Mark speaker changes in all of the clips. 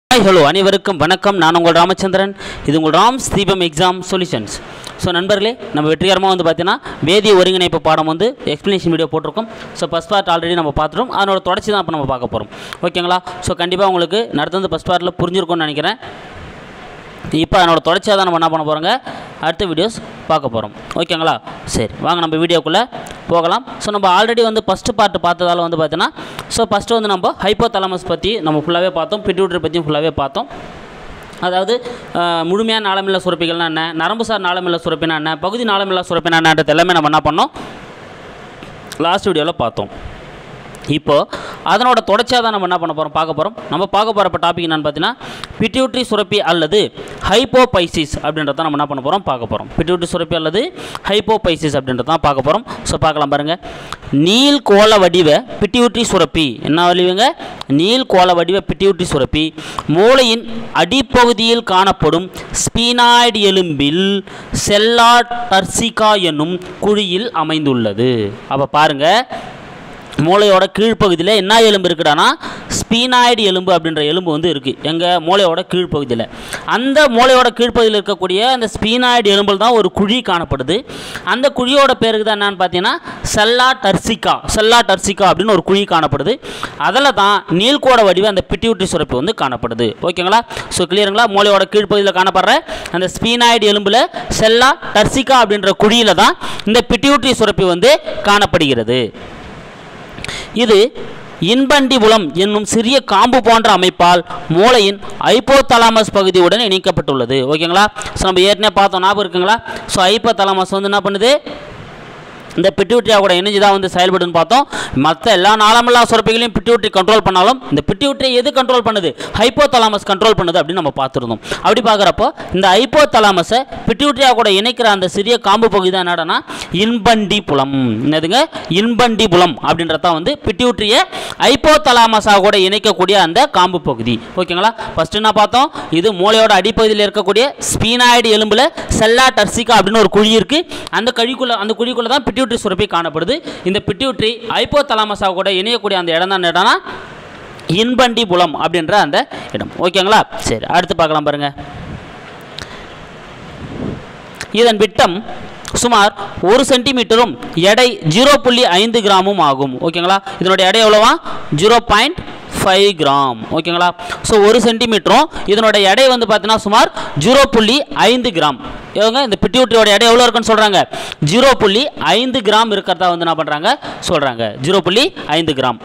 Speaker 1: hi hello அனைவருக்கும் வணக்கம் நான் உங்கள் ராமச்சந்திரன் இது உங்கள் ராம்ஸ் தீபம் எக்ஸாம் சொல்யூஷன்ஸ் ஸோ நண்பர்களே நம்ம வெற்றிகரமாக வந்து பார்த்தீங்கன்னா வேதிய ஒருங்கிணைப்பு பாடம் வந்து எக்ஸ்ப்ளனேஷன் வீடியோ போட்டிருக்கோம் ஸோ ஃபஸ்ட் பார்ட் ஆல்ரெடி நம்ம பார்த்துட்டோம் அதனோட தொடர்ச்சி தான் இப்போ நம்ம பார்க்க போகிறோம் ஓகேங்களா ஸோ கண்டிப்பாக உங்களுக்கு நடந்தது ஃபஸ்ட் பார்ட்டில் புரிஞ்சிருக்கும்னு நினைக்கிறேன் இப்போ அதனோட தொடர்ச்சியாக தான் நம்ம என்ன பண்ண போகிறோங்க அடுத்த வீடியோஸ் பார்க்க போகிறோம் ஓகேங்களா சரி வாங்க நம்ம வீடியோக்குள்ளே போகலாம் ஸோ நம்ம ஆல்ரெடி வந்து ஃபஸ்ட்டு பார்ட் பார்த்ததால வந்து பார்த்தீங்கன்னா ஸோ ஃபஸ்ட்டு வந்து நம்ம ஹைப்போ தலமஸ் பற்றி நம்ம ஃபுல்லாகவே பார்த்தோம் பிட்யூட்ரி பற்றியும் ஃபுல்லாகவே பார்த்தோம் அதாவது அஹ், முழுமையான நாளமில்லா சுரப்பிகள்னா என்ன நரம்பு சார் நாளமில்லா சுரப்பினா என்ன பகுதி நாளமில்லா சுரப்பினா என்னன்றது எல்லாமே நம்ம என்ன பண்ணோம் லாஸ்ட் வீடியோவில் பார்த்தோம் இப்போ அதனோட தொடர்ச்சியாக தான் நம்ம என்ன பண்ண போகிறோம் பார்க்க போகிறோம் நம்ம பார்க்க போகிற டாபிக் என்னன்னு பார்த்தீங்கன்னா பிட்யூட்ரி சுரப்பி அல்லது ஹைப்போபைசிஸ் அப்படின்றத நம்ம என்ன பண்ண போகிறோம் பார்க்க போகிறோம் பிட்யூட்ரி சுரப்பி அல்லது ஹைப்போபைசிஸ் அப்படின்றத தான் பார்க்க போகிறோம் ஸோ பார்க்கலாம் பாருங்கள் நீல் கோள வடிவ பிட்யூட்ரி சுரப்பி என்ன வடிவங்க நீல் கோள வடிவ பிட்யூட்ரி சுரப்பி மூளையின் அடிப்பகுதியில் காணப்படும் ஸ்பீனாய்டு எலும்பில் செல்லா டர்சிகா என்னும் குழியில் அமைந்துள்ளது அப்போ பாருங்கள் மூளையோட கீழ்ப்பகுதியில் என்ன எலும்பு இருக்குடானா ஸ்பீனாய்டு எலும்பு அப்படின்ற எலும்பு வந்து இருக்குது எங்கள் மூளையோட கீழ்ப்பகுதியில் அந்த மூளையோட கீழ்ப்பகுதியில் இருக்கக்கூடிய அந்த ஸ்பீனாய்டு எலும்பில் தான் ஒரு குழி காணப்படுது அந்த குழியோட பேருக்கு தான் என்னன்னு பார்த்தீங்கன்னா செல்லா டர்சிகா செல்லா டர்சிகா அப்படின்னு ஒரு குழி காணப்படுது அதில் தான் நீள்கோட வடிவ அந்த பிட்யூட்ரி சுரப்பி வந்து காணப்படுது ஓகேங்களா ஸோ கிளியருங்களா மூளையோட கீழ்ப்பகுதியில் காணப்படுற அந்த ஸ்பீனாய்டு எலும்பில் செல்லா டர்சிகா அப்படின்ற குழியில் தான் இந்த பிட்யூட்ரி சுரப்பி வந்து காணப்படுகிறது இது இன்பண்டிபுலம் என்னும் சிறிய காம்பு போன்ற அமைப்பால் மூளையின் ஐப்போதலாமஸ் பகுதியுடன் இணைக்கப்பட்டுள்ளது ஓகேங்களா ஸோ நம்ம ஏற்கனவே பார்த்தோம் ஞாபகம் இருக்குங்களா ஸோ ஐப்போதலாமஸ் வந்து என்ன பண்ணுது இந்த பிட்யூட்ரியா கூட இணைஞ்சு தான் வந்து செயல்படுன்னு பார்த்தோம் மற்ற எல்லா நாளமில்லா சுரப்பிகளையும் பிட்யூட்ரி கண்ட்ரோல் பண்ணாலும் இந்த பிட்யூட்ரி எது கண்ட்ரோல் பண்ணுது ஹைப்போதலாமஸ் கண்ட்ரோல் பண்ணுது அப்படின்னு நம்ம பார்த்துருந்தோம் அப்படி பார்க்குறப்போ இந்த ஹைப்போதலாமஸை பிட்யூட்ரியா கூட இணைக்கிற அந்த சிறிய காம்பு பகுதி தான் என்னடனா இன்பண்டி புலம் என்னதுங்க இன்பண்டி புலம் அப்படின்றது தான் வந்து பிட்யூட்ரியை ஹைப்போதலாமஸாக கூட இணைக்கக்கூடிய அந்த காம்பு பகுதி ஓகேங்களா ஃபர்ஸ்ட் என்ன பார்த்தோம் இது மூளையோட அடிப்பகுதியில் இருக்கக்கூடிய ஸ்பீனாய்டு எலும்புல செல்லா டர்சிகா அப்படின்னு ஒரு குழி இருக்கு அந்த கழிக்குள்ள அந்த குழிக்குள்ள தான் பிட்யூட்ரி சுரப்பி காணப்படுது இந்த பிட்யூட்ரி ஹைப்போதலாமஸாக கூட இணையக்கூடிய அந்த இடம் தான் இடம்னா இன்பண்டி புலம் அப்படின்ற அந்த இடம் ஓகேங்களா சரி அடுத்து பார்க்கலாம் பாருங்க இதன் விட்டம் சுமார் ஒரு சென்டிமீட்டரும் எடை ஜீரோ புள்ளி ஐந்து கிராமும் ஆகும் ஓகேங்களா இதனுடைய எடை எவ்வளோவா ஜீரோ பாயிண்ட் ஃபைவ் கிராம் ஓகேங்களா ஸோ ஒரு சென்டிமீட்டரும் இதனோட எடை வந்து பார்த்தீங்கன்னா சுமார் ஜீரோ புள்ளி ஐந்து கிராம் இவங்க இந்த பிட்யூட்ரியோட எடை எவ்வளோ இருக்குன்னு சொல்கிறாங்க ஜீரோ புள்ளி ஐந்து கிராம் இருக்கிறதா வந்து என்ன பண்ணுறாங்க சொல்கிறாங்க ஜீரோ புள்ளி ஐந்து கிராம்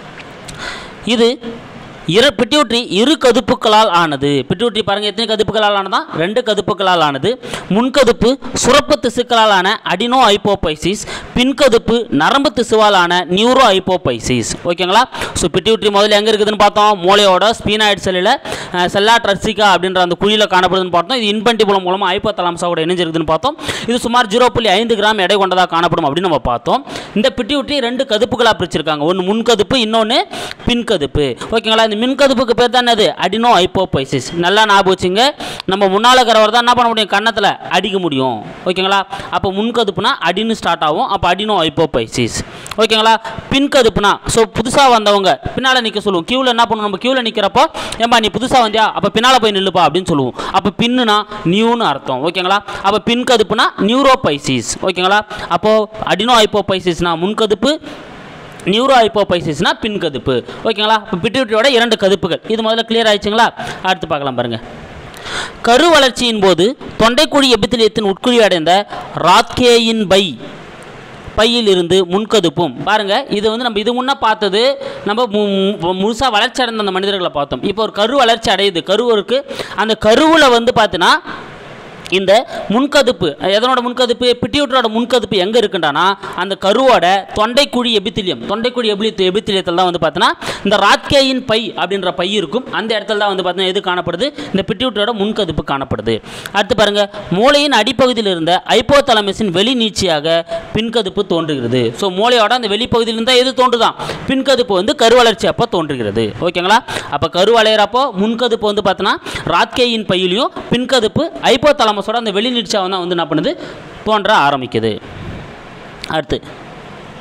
Speaker 1: இது இரு பிட்யூட்ரி இரு கதுப்புகளால் ஆனது பிட்யூட்ரி பாருங்க எத்தனை கதுப்புகளால் ஆனதா ரெண்டு கதுப்புகளால் ஆனது முன்கதுப்பு சுரப்பு திசுக்களால் ஆன அடினோ ஐப்போபைசிஸ் பின்கதுப்பு நரம்பு திசுவால் ஆன நியூரோ ஐப்போபைசிஸ் ஓகேங்களா ஸோ பிட்யூட்ரி முதல்ல எங்கே இருக்குதுன்னு பார்த்தோம் மூளையோட ஸ்பீனாய்டு செல்லில் செல்லா ட்ரசிகா அப்படின்ற அந்த குழியில் காணப்படுதுன்னு பார்த்தோம் இது இன்பண்டிபுலம் மூலமாக ஐப்போதலாம்சாவோட இணைஞ்சிருக்குதுன்னு பார்த்தோம் இது சுமார் ஜீரோ புள்ளி ஐந்து கிராம் எடை கொண்டதாக காணப்படும் அப்படின்னு நம்ம பார்த்தோம் இந்த பிட்யூட்ரி ரெண்டு கதுப்புகளாக பிரிச்சிருக்காங்க ஒன்று முன்கதுப்பு இன்னொன்று பின்கதுப்பு ஓகேங்களா இந்த மின்கதுப்புக்கு பேர் தான் என்னது அடினோ ஐப்போபைசிஸ் நல்லா ஞாபகம் வச்சுங்க நம்ம முன்னால் இருக்கிறவர் தான் என்ன பண்ண முடியும் கன்னத்தில் அடிக்க முடியும் ஓகேங்களா அப்போ முன்கதுப்புனா அடின்னு ஸ்டார்ட் ஆகும் அப்போ அடினோ ஐப்போபைசிஸ் ஓகேங்களா பின்கதுப்புனா ஸோ புதுசாக வந்தவங்க பின்னால் நிற்க சொல்லுவோம் க்யூவில் என்ன பண்ணுவோம் நம்ம க்யூவில் நிற்கிறப்போ ஏம்பா நீ புதுசாக வந்தியா அப்போ பின்னால் போய் நில்லுப்பா அப்படின்னு சொல்லுவோம் அப்போ பின்னுனா நியூன்னு அர்த்தம் ஓகேங்களா அப்போ பின்கதுப்புனா நியூரோபைசிஸ் ஓகேங்களா அப்போது அடினோ ஐப்போபைசிஸ்னா முன்கதுப்பு நியூரோ ஹைப்போபைசிஸ்னா பின்கதுப்பு ஓகேங்களா இப்போ பிட்யூட்ரியோட இரண்டு கதுப்புகள் இது முதல்ல கிளியர் ஆயிடுச்சுங்களா அடுத்து பார்க்கலாம் பாருங்க கரு வளர்ச்சியின் போது தொண்டைக்குழி எபித்திலியத்தின் உட்குழி அடைந்த ராத்கேயின் பை பையில் இருந்து முன்கதுப்பும் பாருங்க இது வந்து நம்ம இது முன்னே பார்த்தது நம்ம முழுசாக வளர்ச்சி அடைந்த அந்த மனிதர்களை பார்த்தோம் இப்போ ஒரு கரு வளர்ச்சி அடையுது கரு இருக்கு அந்த கருவில் வந்து பார்த்தீங்கன்னா இந்த முன்கதுப்பு எதனோட முன்கதுப்பு பிட்டியூட்டரோட முன்கதுப்பு எங்கே இருக்குண்டானா அந்த கருவோட தொண்டைக்குழி எபித்திலியம் தொண்டைக்குழி எபிலி எபித்திலியத்தில் தான் வந்து பார்த்தீங்கன்னா இந்த ராத்கேயின் பை அப்படின்ற பை இருக்கும் அந்த இடத்துல தான் வந்து பார்த்தீங்கன்னா எது காணப்படுது இந்த பிட்டியூட்டரோட முன்கதுப்பு காணப்படுது அடுத்து பாருங்க மூளையின் அடிப்பகுதியில் இருந்த ஐப்போதலமஸின் வெளி நீட்சியாக பின்கதுப்பு தோன்றுகிறது ஸோ மூளையோட அந்த வெளிப்பகுதியில் இருந்தால் எது தோன்றுதான் பின்கதுப்பு வந்து கருவளர்ச்சி அப்போ தோன்றுகிறது ஓகேங்களா அப்போ கரு வளையிறப்போ முன்கதுப்பு வந்து பார்த்தீங்கன்னா ராத்கேயின் பையிலையும் பின்கதுப்பு ஐப்போதலமஸோட அந்த வெளி நீட்சியாக தான் வந்து என்ன பண்ணுது தோன்ற ஆரம்பிக்குது அடுத்து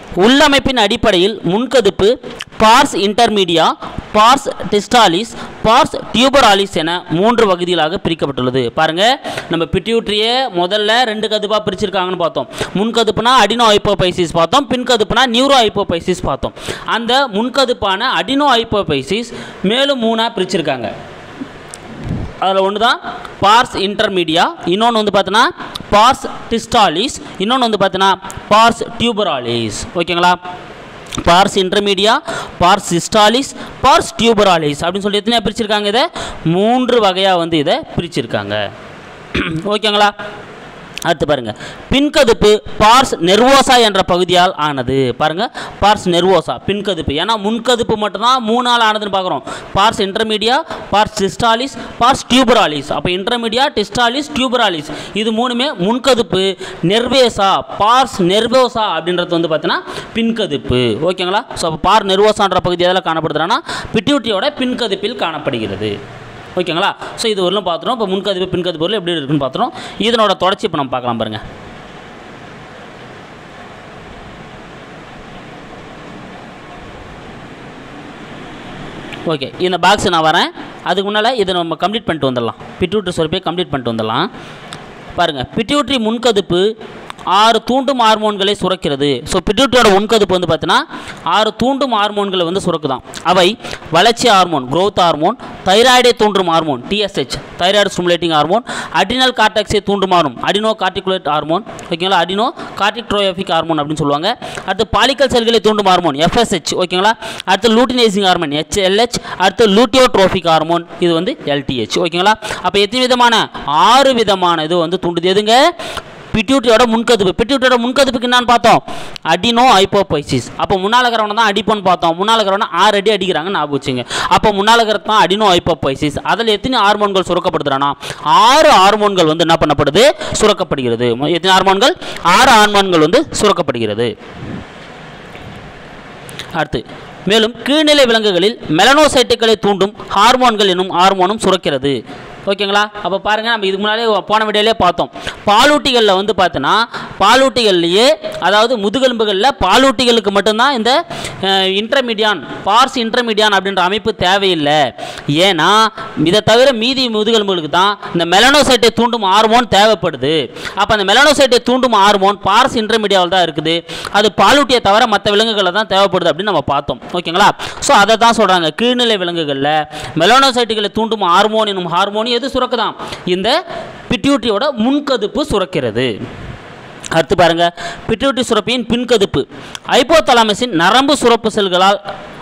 Speaker 1: உள்ளமைப்பின் அடிப்படையில் முன்கதுப்பு pars intermedia pars distalis pars tuberalis என மூன்று வகுதிகளாக பிரிக்கப்பட்டுள்ளது பாருங்க நம்ம பிட்யூட்ரியை முதல்ல ரெண்டு கதுப்பாக பிரிச்சிருக்காங்கன்னு பார்த்தோம் முன்கதுப்புனா அடினோ ஹைப்போபைசிஸ் பார்த்தோம் பின்கதுப்புனா நியூரோ ஹைப்போபைசிஸ் பார்த்தோம் அந்த முன்கதுப்பான அடினோ ஹைப்போபைசிஸ் மேலும் மூணாக பிரிச்சிருக்காங்க அதில் ஒன்று தான் பார்ஸ் இன்டர்மீடியா இன்னொன்று வந்து பார்த்தீங்கன்னா பார்ஸ் டிஸ்டாலிஸ் இன்னொன்று வந்து பார்த்தீங்கன்னா பார்ஸ் டியூபராலிஸ் ஓகேங்களா pars intermedia pars distalis pars tuberalis அப்படின்னு சொல்லி எத்தனையா பிரிச்சிருக்காங்க இதை மூன்று வகையாக வந்து இதை பிரிச்சிருக்காங்க ஓகேங்களா அடுத்து பாருங்க பின்கதுப்பு பார்ஸ் நெர்வோசா என்ற பகுதியால் ஆனது பாருங்க பார்ஸ் நெர்வோசா பின்கதுப்பு ஏன்னா முன்கதுப்பு மட்டும்தான் மூணால் ஆனதுன்னு பார்க்குறோம் pars intermedia pars distalis pars tuberalis அப்போ இன்டர்மீடியா டிஸ்டாலிஸ் டியூபராலிஸ் இது மூணுமே முன்கதுப்பு நெர்வேசா பார்ஸ் நெர்வோசா அப்படின்றது வந்து பார்த்தீங்கன்னா பின்கதுப்பு ஓகேங்களா ஸோ அப்போ பார் நெர்வோசான்ற பகுதி எதில் காணப்படுதுன்னா பிட்யூட்டியோட பின்கதுப்பில் காணப்படுகிறது ஓகேங்களா ஸோ இது வரலும் பார்த்துட்டோம் இப்போ முன்கதிப்பு பின்கதிப்பு வரலும் எப்படி இருக்குன்னு பார்த்துட்டோம் இதனோட தொடர்ச்சி இப்போ நம்ம பார்க்கலாம் பாருங்கள் ஓகே இந்த பாக்ஸ் நான் வரேன் அதுக்கு முன்னால் இதை நம்ம கம்ப்ளீட் பண்ணிட்டு வந்துடலாம் பிட்யூட்ரி சொற்பை கம்ப்ளீட் பண்ணிட்டு வந்துடலாம் பாருங்கள் பிட்யூட்ரி முன்கதுப்பு ஆறு தூண்டும் ஹார்மோன்களை சுரக்கிறது ஸோ பிட்யூட்டரியோட முன்கதுப்பு வந்து பார்த்தீங்கன்னா ஆறு தூண்டும் ஹார்மோன்களை வந்து சுரக்குதான் அவை வளர்ச்சி ஹார்மோன் growth ஹார்மோன் தைராய்டை தூண்டும் hormone TSH thyroid stimulating hormone adrenal கார்டெக்ஸை தூண்டும் ஹார்மோன் அடினோ கார்டிகுலேட் ஹார்மோன் ஓகேங்களா அடினோ கார்டிக்ட்ரோயோபிக் ஹார்மோன் அப்படின்னு சொல்லுவாங்க அடுத்து பாலிக்கல் செல்களை தூண்டும் ஹார்மோன் எஃப்எஸ்ஹெச் ஓகேங்களா அடுத்து லூட்டினைசிங் ஹார்மோன் ஹெச்எல்ஹெச் அடுத்து லூட்டியோட்ரோபிக் ஹார்மோன் இது வந்து எல்டிஹெச் ஓகேங்களா அப்போ எத்தனை விதமான ஆறு விதமான இது வந்து தூண்டுது எதுங்க பிட்யூட்டியோட முன்கதுப்பு பிட்யூட்டியோட முன்கதுப்புக்கு என்னன்னு பார்த்தோம் அடினோ ஹைப்போபைசிஸ் அப்போ முன்னால் இருக்கிறவனை தான் அடிப்போன்னு பார்த்தோம் முன்னால் இருக்கிறவனை ஆறு அடி அடிக்கிறாங்க ஞாபகம் வச்சுங்க அப்போ முன்னால் இருக்கிறது தான் அடினோ ஹைப்போபைசிஸ் அதில் எத்தனை ஹார்மோன்கள் சுரக்கப்படுதுறானா ஆறு ஹார்மோன்கள் வந்து என்ன பண்ணப்படுது சுரக்கப்படுகிறது மொ- எத்தனை ஹார்மோன்கள் ஆறு ஹார்மோன்கள் வந்து சுரக்கப்படுகிறது அடுத்து மேலும் கீழ்நிலை விலங்குகளில் மெலனோசைட்டுகளை தூண்டும் ஹார்மோன்கள் என்னும் ஹார்மோனும் சுரக்கிறது ஓகேங்களா அப்போ பாருங்கள் நம்ம இதுக்கு முன்னாலே போன வீடியோலே பார்த்தோம் பாலூட்டிகளில் வந்து பார்த்தோன்னா பாலூட்டிகள்லையே அதாவது முதுகெலும்புகளில் பாலூட்டிகளுக்கு மட்டும்தான் இந்த இன்டர்மீடியான் பார்ஸ் இன்டர்மீடியான் அப்படின்ற அமைப்பு தேவையில்லை ஏன்னா இதை தவிர மீதி முதுகெலும்புகளுக்கு தான் இந்த மெலனோசைட்டை தூண்டும் ஹார்மோன் தேவைப்படுது அப்போ அந்த மெலனோசைட்டை தூண்டும் ஹார்மோன் பார்ஸ் இன்டர்மீடியாவில் தான் இருக்குது அது பாலூட்டியை தவிர மற்ற விலங்குகளில் தான் தேவைப்படுது அப்படின்னு நம்ம பார்த்தோம் ஓகேங்களா ஸோ அதை தான் சொல்கிறாங்க கீழ்நிலை விலங்குகளில் மெலனோசைட்டுகளை தூண்டும் ஹார்மோன் என்னும் ஹார்மோன் எது சுரக்குதான் இந்த பிட்யூட்டியோட முன்கதுப்பு சுரக்கிறது அடுத்து பாருங்க பிட்யூட்டி சுரப்பியின் பின்கதுப்பு ஐப்போதலாமஸின் நரம்பு சுரப்பு செல்களால்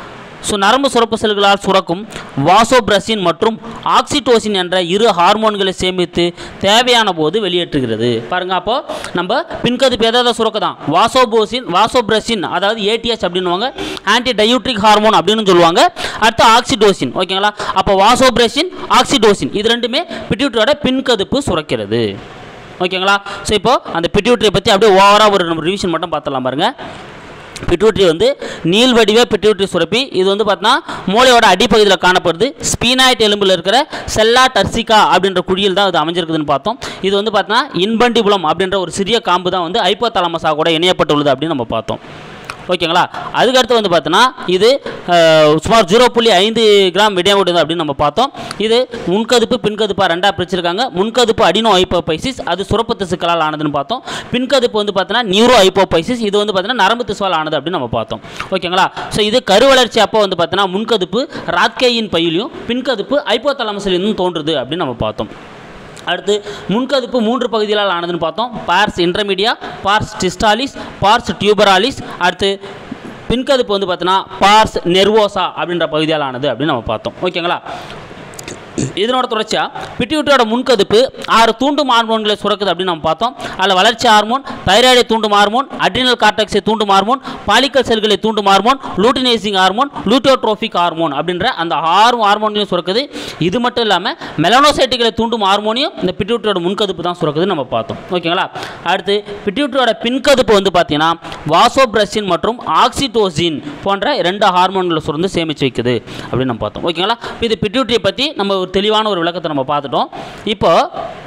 Speaker 1: ஸோ நரம்பு சுரப்பு செல்களால் சுரக்கும் வாசோபிரசின் மற்றும் ஆக்சிடோசின் என்ற இரு ஹார்மோன்களை சேமித்து தேவையான போது வெளியேற்றுகிறது பாருங்க அப்போ நம்ம பின்கதுப்பு எதாவது சுரக்குதான் வாசோபோசின் வாசோபிரசின் அதாவது ஏடிஎஸ் அப்படின்னுவாங்க ஆன்டி டயூட்ரிக் ஹார்மோன் அப்படின்னு சொல்லுவாங்க அடுத்து ஆக்சிடோசின் ஓகேங்களா அப்போ வாசோபிரசின் ஆக்சிடோசின் இது ரெண்டுமே பிட்யூட்டரோட பின்கதுப்பு சுரக்கிறது ஓகேங்களா ஸோ இப்போ அந்த பிட்யூட்டரியை பற்றி அப்படியே ஓவராக ஒரு நம்ம ரிவிஷன் மட்டும் பார்த்துடலாம் பாருங்க பிட்யூட்ரி வந்து நீள் வடிவ பிட்யூட்ரி சுரப்பி இது வந்து பார்த்தீங்கன்னா மூளையோட அடிப்பகுதியில் காணப்படுது ஸ்பீனாய்ட் எலும்பில் இருக்கிற செல்லா டர்சிகா அப்படின்ற குழியில் தான் இது அமைஞ்சிருக்குதுன்னு பார்த்தோம் இது வந்து பார்த்தீங்கன்னா இன்பண்டிபுலம் அப்படின்ற ஒரு சிறிய காம்பு தான் வந்து ஐப்போதலமசா கூட இணையப்பட்டுள்ளது அப்படின்னு நம்ம பார்த்தோம் ஓகேங்களா அதுக்கடுத்து வந்து பார்த்தோன்னா இது அஹ், சுமார் ஜீரோ புள்ளி ஐந்து கிராம் விடையமுடையது அப்படின்னு நம்ம பார்த்தோம் இது முன்கதுப்பு பின்கதுப்பாக ரெண்டாக பிரிச்சிருக்காங்க முன்கதுப்பு அடினோ ஹைப்போபைசிஸ் அது சுரப்பு திசுக்களால் ஆனதுன்னு பார்த்தோம் பின்கதுப்பு வந்து பார்த்தோன்னா நியூரோ ஹைப்போபைசிஸ் இது வந்து பார்த்தோன்னா நரம்பு திசுவால் ஆனது அப்படின்னு நம்ம பார்த்தோம் ஓகேங்களா ஸோ இது கருவளர்ச்சி அப்போ வந்து பார்த்தோன்னா முன்கதுப்பு ராத்கேயின் பையிலையும் பின்கதுப்பு ஐப்போதலமசிலிருந்தும் தோன்றுது அப்படின்னு நம்ம பார்த்தோம் அடுத்து முன்கதுப்பு மூன்று பகுதிகளால் ஆனதுன்னு பார்த்தோம் pars intermedia pars distalis pars tuberalis அடுத்து பின்கதுப்பு வந்து பார்த்தோன்னா பார்ஸ் நெர்வோசா அப்படின்ற பகுதியால் ஆனது அப்படின்னு நம்ம பார்த்தோம் ஓகேங்களா இதனோட தொடர்ச்சியாக பிட்யூட்டரோட முன்கதுப்பு ஆறு தூண்டும் ஹார்மோன்களை சுரக்குது அப்படின்னு நம்ம பார்த்தோம் அதில் வளர்ச்சி ஹார்மோன் தைராய்டை தூண்டும் ஹார்மோன் அட்ரினல் கார்டெக்ஸை தூண்டும் ஹார்மோன் பாலிக்கல் செல்களை தூண்டும் hormone luteinizing hormone luteotropic hormone அப்படின்ற அந்த ஆறு ஹார்மோனையும் சுரக்குது இது மட்டும் இல்லாமல் மெலனோசைட்டுகளை தூண்டும் ஹார்மோனையும் இந்த பிட்யூட்டரோட முன்கதுப்பு தான் சுரக்குதுன்னு நம்ம பார்த்தோம் ஓகேங்களா அடுத்து பிட்யூட்டரோட பின்கதுப்பு வந்து பார்த்தீங்கன்னா வாசோபிரசின் மற்றும் ஆக்சிடோசின் போன்ற இரண்டு ஹார்மோன்களை சுரந்து சேமித்து வைக்குது அப்படின்னு நம்ம பார்த்தோம் ஓகேங்களா இது பிட்யூட்டரியை பற்றி நம்ம ஒரு தெளிவான ஒரு விளக்கத்தை நம்ம பார்த்துட்டோம் இப்போ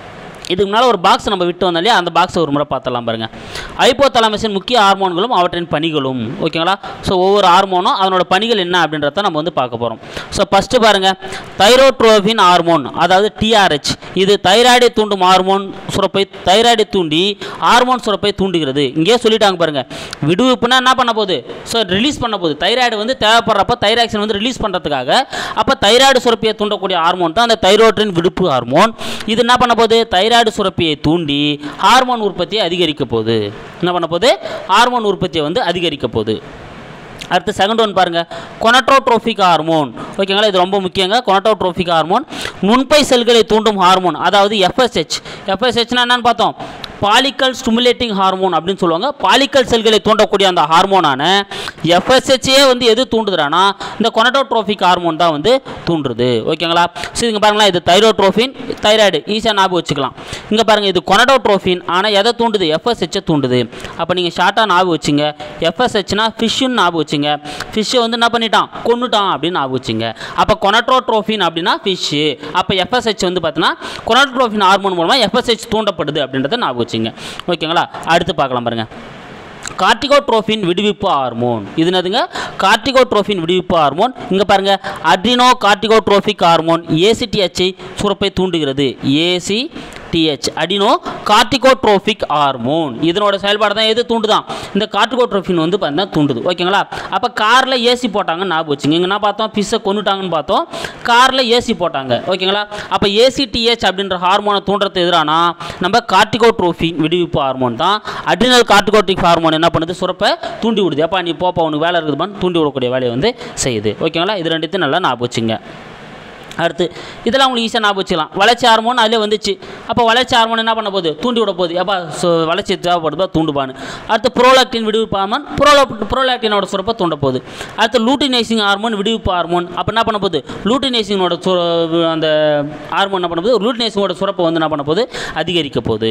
Speaker 1: இதுக்கு முன்னால் ஒரு பாக்ஸ் நம்ம விட்டு வந்தோம் இல்லையா அந்த பாக்ஸை ஒரு முறை பார்த்தலாம் பாருங்கள் ஐப்போதலாமஸின் முக்கிய ஹார்மோன்களும் அவற்றின் பணிகளும் ஓகேங்களா ஸோ ஒவ்வொரு ஹார்மோனும் அதனோட பணிகள் என்ன அப்படின்றத நம்ம வந்து பார்க்க போகிறோம் ஸோ ஃபஸ்ட்டு பாருங்கள் தைரோட்ரோபின் ஹார்மோன் அதாவது டிஆர்ஹெச் இது தைராய்டை தூண்டும் ஹார்மோன் சுரப்பை தைராய்டை தூண்டி ஹார்மோன் சுரப்பை தூண்டுகிறது இங்கேயே சொல்லிட்டாங்க பாருங்கள் விடுவிப்புனா என்ன பண்ண போகுது ஸோ ரிலீஸ் பண்ண போகுது தைராய்டு வந்து தேவைப்படுறப்ப தைராக்சின் வந்து ரிலீஸ் பண்ணுறதுக்காக அப்போ தைராய்டு சுரப்பியை தூண்டக்கூடிய ஹார்மோன் தான் அந்த தைரோட்ரின் விடுப்பு ஹார்மோன் இது என்ன பண்ண போகுது தைராய்டு சுரப்பியை தூண்டி ஹார்மோன் உற்பத்தியை அதிகரிக்க போகுது என்ன பண்ண போகுது ஹார்மோன் உற்பத்தியை வந்து அதிகரிக்க போகுது அடுத்து செகண்ட் ஒன் பாருங்க கொனட்ரோட்ரோபிக் ஹார்மோன் ஓகேங்களா இது ரொம்ப முக்கியங்க கொனட்ரோட்ரோபிக் ஹார்மோன் நுண்பை செல்களை தூண்டும் ஹார்மோன் அதாவது எஃப்எஸ்ஹெச் எஃப்எஸ்ஹெச்னா என்னன்னு பார்த்தோம் பாலிக்கல் ஸ்டிமுலேட்டிங் ஹார்மோன் அப்படின்னு சொல்லுவாங்க பாலிக்கல் செல்களை தூண்டக்கூடிய அந்த ஹார்மோனான எஃப்எஸ்ஹெச்சே வந்து எது தூண்டுதுறானா இந்த கொனட்டோட்ரோபிக் ஹார்மோன் தான் வந்து தூண்டுறது ஓகேங்களா ஸோ இங்கே பாருங்களேன் இது தைரோட்ரோஃபின் தைராய்டு ஈஸியாக ஞாபகம் வச்சுக்கலாம் இங்கே பாருங்கள் இது கொனடோட்ரோஃபின் ஆனால் எதை தூண்டுது எஃப்எஸ்ஹெச்சை தூண்டுது அப்போ நீங்கள் ஷார்ட்டாக ஞாபகம் வச்சுங்க எஃப்எஸ்ஹெச்னா ஃபிஷ்ஷுன்னு ஞாபகம் வச்சுங்க ஃபிஷ்ஷை வந்து என்ன பண்ணிட்டான் கொன்னுட்டான் அப்படின்னு ஞாபகம் வச்சுங்க அப்போ கொனட்ரோட்ரோஃபின் அப்படின்னா ஃபிஷ்ஷு அப்போ எஃப்எஸ்ஹெச் வந்து பார்த்தீங்கன்னா கொனட்ரோஃபின் ஹார்மோன் மூலமாக எஃப்எஸ்ஹெச் தூண்டப்படுது அப்படின்றத ஞாபகம் வச்சுங்க ஓகேங்களா அடுத்து பார்க்கலாம் பாருங்கள் கார்டிகோட்ரோஃபின் விடுவிப்பு ஹார்மோன் இது என்னதுங்க கார்டிகோட்ரோஃபின் விடுவிப்பு ஹார்மோன் இங்கே பாருங்க அட்ரினோ கார்டிகோட்ரோபிக் ஹார்மோன் ஏசிடிஹெச்சை சுரப்பை தூண்டுகிறது AC TH adeno corticotropic hormone இதனோட செயல்பாடு தான் எது தூண்டுதான் இந்த கார்டிகோட்ரோஃபின் வந்து பார்த்தீங்கன்னா தூண்டுது ஓகேங்களா அப்போ காரில் ஏசி போட்டாங்கன்னு ஞாபகம் வச்சுங்க இங்கே என்ன பார்த்தோம் ஃபிஷ்ஷை கொண்டுட்டாங்கன்னு பார்த்தோம் காரில் ஏசி போட்டாங்க ஓகேங்களா அப்போ ஏசிடிஹெச் அப்படின்ற ஹார்மோனை தூண்டுறது எதிரானா நம்ம கார்டிகோட்ரோஃபின் விடுவிப்பு ஹார்மோன் தான் அட்ரினல் கார்டிகோட்ரிக் ஹார்மோன் என்ன பண்ணுது சுரப்பை தூண்டி விடுது அப்பா நீ போப்பா உனக்கு வேலை இருக்குதுப்பான்னு தூண்டி விடக்கூடிய வேலையை வந்து செய்யுது ஓகேங்களா இது ரெண்டுத்தையும் நல்லா ஞாபகம் வச்சுங்க அடுத்து இதெல்லாம் உங்களுக்கு ஈஸியாக ஞாபகம் வச்சுக்கலாம் வளர்ச்சி ஹார்மோன் அதிலே வந்துச்சு அப்போ வளர்ச்சி ஹார்மோன் என்ன பண்ண போகுது தூண்டி விட போகுது அப்போ ஸோ வளர்ச்சி தேவைப்படுதா தூண்டுபான்னு அடுத்து ப்ரோலாக்டின் விடுவிப்பு ஹார்மோன் ப்ரோலா ப்ரோலாக்டினோட சுரப்பை தூண்ட போகுது அடுத்து லூட்டினைசிங் ஹார்மோன் விடுவிப்பு ஹார்மோன் அப்போ என்ன பண்ண போகுது லூட்டினைசிங்கோட சு அந்த ஹார்மோன் என்ன பண்ண போகுது லூட்டினைசிங்கோட சுரப்பை வந்து என்ன பண்ண போகுது அதிகரிக்க போகுது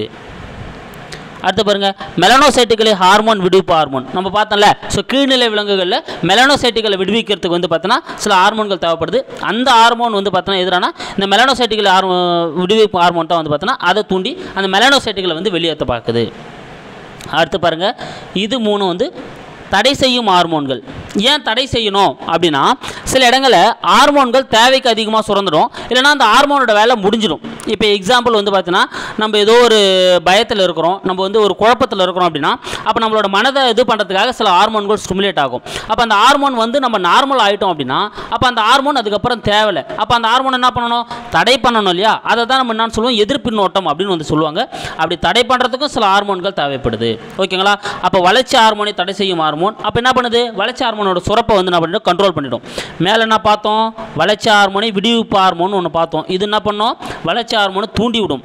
Speaker 1: அடுத்து பாருங்க மெலனோசைட்டுகளை ஹார்மோன் விடுவிப்பு ஹார்மோன் நம்ம பார்த்தோம்ல ஸோ கீழ்நிலை விலங்குகளில் மெலனோசைட்டுகளை விடுவிக்கிறதுக்கு வந்து பார்த்தோன்னா சில ஹார்மோன்கள் தேவைப்படுது அந்த ஹார்மோன் வந்து பார்த்தோன்னா எதிரான இந்த மெலனோசைட்டுகளை ஹார்மோ விடுவிப்பு ஹார்மோன் தான் வந்து பார்த்தோன்னா அதை தூண்டி அந்த மெலனோசைட்டுகளை வந்து வெளியேற்ற பார்க்குது அடுத்து பாருங்க இது மூணு வந்து தடை செய்யும் ஹார்மோன்கள் ஏன் தடை செய்யணும் அப்படின்னா சில இடங்களில் ஹார்மோன்கள் தேவைக்கு அதிகமாக சுரந்துடும் இல்லைன்னா அந்த ஹார்மோனோட வேலை முடிஞ்சிடும் இப்போ எக்ஸாம்பிள் வந்து பார்த்தீங்கன்னா நம்ம ஏதோ ஒரு பயத்தில் இருக்கிறோம் நம்ம வந்து ஒரு குழப்பத்தில் இருக்கிறோம் அப்படின்னா அப்போ நம்மளோட மனதை இது பண்ணுறதுக்காக சில ஹார்மோன்கள் ஸ்டிமுலேட் ஆகும் அப்போ அந்த ஹார்மோன் வந்து நம்ம நார்மல் ஆகிட்டோம் அப்படின்னா அப்போ அந்த ஹார்மோன் அதுக்கப்புறம் தேவையில்லை அப்போ அந்த ஹார்மோன் என்ன பண்ணணும் தடை பண்ணணும் இல்லையா அதை தான் நம்ம என்ன சொல்லுவோம் எதிர்ப்பின்னோட்டம் அப்படின்னு வந்து சொல்லுவாங்க அப்படி தடை பண்ணுறதுக்கும் சில ஹார்மோன்கள் தேவைப்படுது ஓகேங்களா அப்போ வளர்ச்சி ஹார்மோனை தடை செய்யும் ஹார்மோன் அப்போ என்ன பண்ணுது வளர்ச்சி ஹார்மோனோட சுரப்பை வந்து என்ன பண்ணிடும் கண்ட்ரோல் பண்ணிடும் மேலே என்ன பார்த்தோம் வளர்ச்சி ஹார்மோனை விடுவிப்பு ஹார்மோன் ஒன்று பார்த்தோம் இது என்ன பண்ணோம் வளர்ச்சி ஹார்மோனை தூண்டி விடும்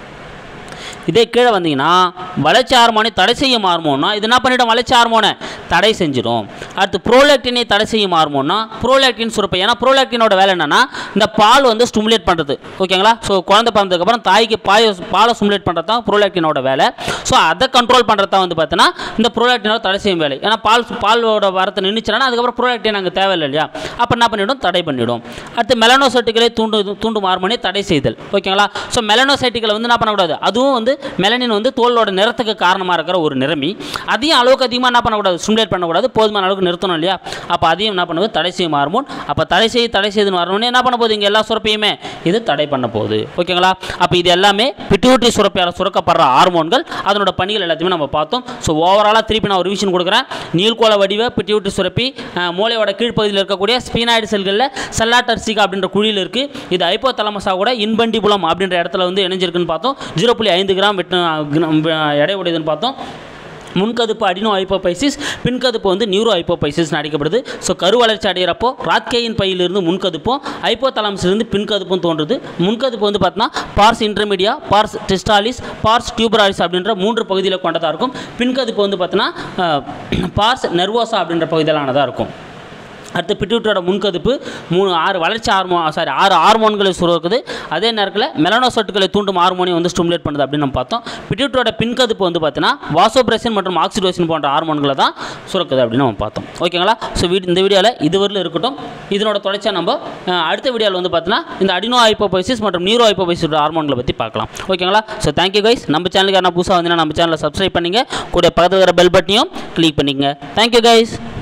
Speaker 1: இதே கீழே வந்தீங்கன்னா வளர்ச்சி ஹார்மோனை தடை செய்யும் ஹார்மோன்னா இது என்ன பண்ணிடும் வளர்ச்சி ஹார்மோனை தடை செஞ்சிடும் அடுத்து ப்ரோலாக்டினை தடை செய்யும் ஹார்மோன்னா ப்ரோலாக்டின் சுரப்பை ஏன்னா ப்ரோலாக்டினோட வேலை என்னன்னா இந்த பால் வந்து ஸ்டிமுலேட் பண்ணுறது ஓகேங்களா ஸோ குழந்தை பிறந்ததுக்கப்புறம் தாய்க்கு பாய பாலை ஸ்டிமுலேட் பண்ணுறது தான் ப்ரோலாக்டினோட வேலை ஸோ அதை கண்ட்ரோல் பண்ணுறது தான் வந்து பார்த்தீங்கன்னா இந்த ப்ரோலாக்டினோட தடை செய்யும் வேலை ஏன்னா பால் பாலோட வரத்தை நின்றுச்சுன்னா அதுக்கப்புறம் ப்ரோலாக்டின் அங்கே தேவையில்லை இல்லையா அப்போ என்ன பண்ணிடும் தடை பண்ணிடும் அடுத்து மெலனோசைட்டுகளை தூண்டு தூண்டும் ஹார்மோனை தடை செய்தல் ஓகேங்களா ஸோ மெலனோசைட்டுகளை வந்து என்ன பண்ணக்கூடாது அதுவும் வந்து மெலனின் வந்து தோலோட நிறத்துக்கு காரணமாக இருக்கிற ஒரு நிறமி அதையும் அளவுக்கு அதிகமாக என்ன பண்ணக்கூடாது ஸ்டிமுலேட் பண்ணக்கூடாது போதுமான அளவுக்கு நிறுத்தணும் இல்லையா அப்போ அதையும் என்ன பண்ணுவது தடை செய்யும் ஹார்மோன் அப்போ தடை செய்ய தடை செய்துன்னு வரணும்னு என்ன பண்ண போகுது இங்கே எல்லா சுரப்பையுமே இது தடை பண்ண போகுது ஓகேங்களா அப்போ இது எல்லாமே பிட்யூட்ரி சுரப்பியால் சுரக்கப்படுற ஹார்மோன்கள் அதனோட பணிகள் எல்லாத்தையுமே நம்ம பார்த்தோம் ஸோ ஓவராலாக திருப்பி நான் ஒரு விஷயம் கொடுக்குறேன் நீள்கோள வடிவ பிட்யூட்ரி சுரப்பி அஹ், மூளையோட கீழ்ப்பகுதியில் இருக்கக்கூடிய ஸ்பீனாய்டு செல்களில் செல்லாட்டர்சிகா அப்படின்ற குழியில் இருக்குது இது ஐப்போ தலமசா கூட இன்பண்டிபுலம் அப்படின்ற இடத்துல வந்து இணைஞ்சிருக்குன்னு பார்த்தோம் ஜீரோ புள்ளி ஐந்து கிராம் வெட்டு எடை உடையதுன்னு பார்த்தோம் முன்கதுப்பு அடினோ ஹைப்போபைசிஸ் பின்கதுப்பு வந்து நியூரோ ஹைப்போபைசிஸ்னு அடிக்கப்படுது ஸோ கரு வளர்ச்சி அடைகிறப்போ ராத்கேயின் பையிலிருந்து முன்கதுப்பும் ஹைப்போதலாமஸ்லேருந்து பின்கதுப்பும் தோன்றுது முன்கதுப்பு வந்து பார்த்தீங்கன்னா pars intermedia pars distalis pars tuberalis அப்படின்ற மூன்று பகுதியில் கொண்டதாக இருக்கும் பின்கதுப்பு வந்து பார்த்தீங்கன்னா பார்ஸ் நெர்வோசா அப்படின்ற பகுதியிலானதாக இருக்கும் அடுத்து பிட்யூட்டரோட முன்கதுப்பு மூணு ஆறு வளர்ச்சி ஹார்மோ சாரி ஆறு ஹார்மோன்களை சுரக்குது அதே நேரத்தில் மெலனோசைட்டுகளை தூண்டும் ஹார்மோனை வந்து ஸ்டிமுலேட் பண்ணுது அப்படின்னு நம்ம பார்த்தோம் பிட்யூட்டரோட பின்கதுப்பு வந்து பார்த்தீங்கன்னா வாசோபிரசின் மற்றும் ஆக்சிடோசின் போன்ற ஹார்மோன்களை தான் சுரக்குது அப்படின்னு நம்ம பார்த்தோம் ஓகேங்களா ஸோ வீடு இந்த வீடியோவில் இதுவரையில் இருக்கட்டும் இதனோட தொடர்ச்சியாக நம்ம அஹ், அடுத்த வீடியோவில் வந்து பார்த்தீங்கன்னா இந்த அடினோ ஹைப்போபைசிஸ் மற்றும் நியூரோ ஹைப்போபைசிஸோட ஹார்மோன்களை பற்றி பார்க்கலாம் ஓகேங்களா ஸோ தேங்க்யூ கைஸ் நம்ம சேனலுக்கு யாரா புதுசாக வந்தீங்கன்னா நம்ம சேனலை சப்ஸ்கிரைப் பண்ணிங்க கூட பக்கத்தில் இருக்கிற பெல் பட்டனையும் கிளிக் பண்ணிக்கங்க தேங்க்யூ கைஸ்